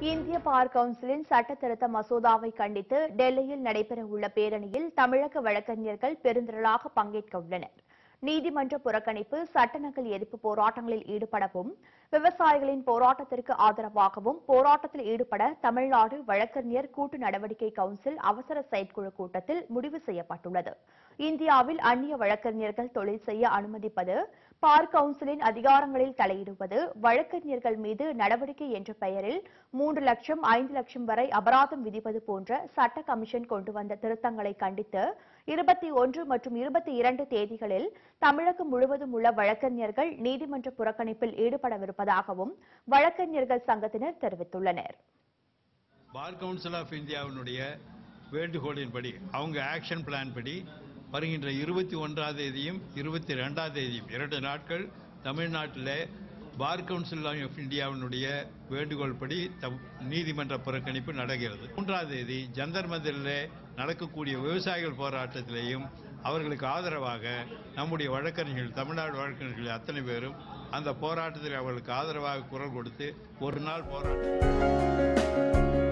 இந்திய பார் கவுன்சிலின் சட்ட திருத்த மசோதாவை கண்டித்து டெல்லியில் நடைபெறவுள்ள பேரணியில் தமிழக வழக்கறிஞர்கள் பெருந்திரளாக பங்கேற்க உள்ளனர் நீதிமன்ற புறக்கணிப்பு சட்ட நகல் எதிர்ப்பு போராட்டங்களில் ஈடுபடவும் விவசாயிகளின் போராட்டத்திற்கு ஆதரவாகவும் போராட்டத்தில் ஈடுபட தமிழ்நாடு வழக்கறிஞர் கூட்டு நடவடிக்கை கவுன்சில் அவசர செயற்குழு கூட்டத்தில் முடிவு செய்யப்பட்டுள்ளது இந்தியாவில் அந்நிய வழக்கறிஞர்கள் தொழில் செய்ய அனுமதிப்பது பார் கவுன்சிலின் அதிகாரங்களில் தலையிடுவது வழக்கறிஞர்கள் மீது நடவடிக்கை என்ற பெயரில் மூன்று லட்சம் ஐந்து லட்சம் வரை அபராதம் விதிப்பது போன்ற சட்ட கமிஷன் கொண்டு வந்த திருத்தங்களை கண்டித்து இருபத்தி ஒன்று மற்றும் இருபத்தி இரண்டு தேதிகளில் தமிழகம் முழுவதும் உள்ள வழக்கறிஞர்கள் நீதிமன்ற புறக்கணிப்பில் ஈடுபடவிருப்பதாகவும் வழக்கறிஞர்கள் சங்கத்தினர் தெரிவித்துள்ளனர் பார் கவுன்சில் ஆஃப் இந்தியாவினுடைய வேண்டுகோளின்படி அவங்க ஆக்ஷன் பிளான் படி வருகின்ற இருபத்தி ஒன்றாம் தேதியும் இருபத்தி ரெண்டாம் தேதியும் இரண்டு நாட்கள் தமிழ்நாட்டில் பார் கவுன்சில் ஆஃப் இந்தியாவினுடைய வேண்டுகோள் படி தம்- நீதிமன்ற புறக்கணிப்பு நடக்கிறது மூன்றாம் தேதி ஜந்தர் மந்திரில் நடக்கக்கூடிய விவசாயிகள் போராட்டத்திலேயும் அவர்களுக்கு ஆதரவாக நம்முடைய வழக்கறிஞர்கள் தமிழ்நாடு வழக்கறிஞர்கள் அத்தனை பேரும் அந்த போராட்டத்தில் அவர்களுக்கு ஆதரவாக குரல் கொடுத்து ஒரு நாள் போராட்டம்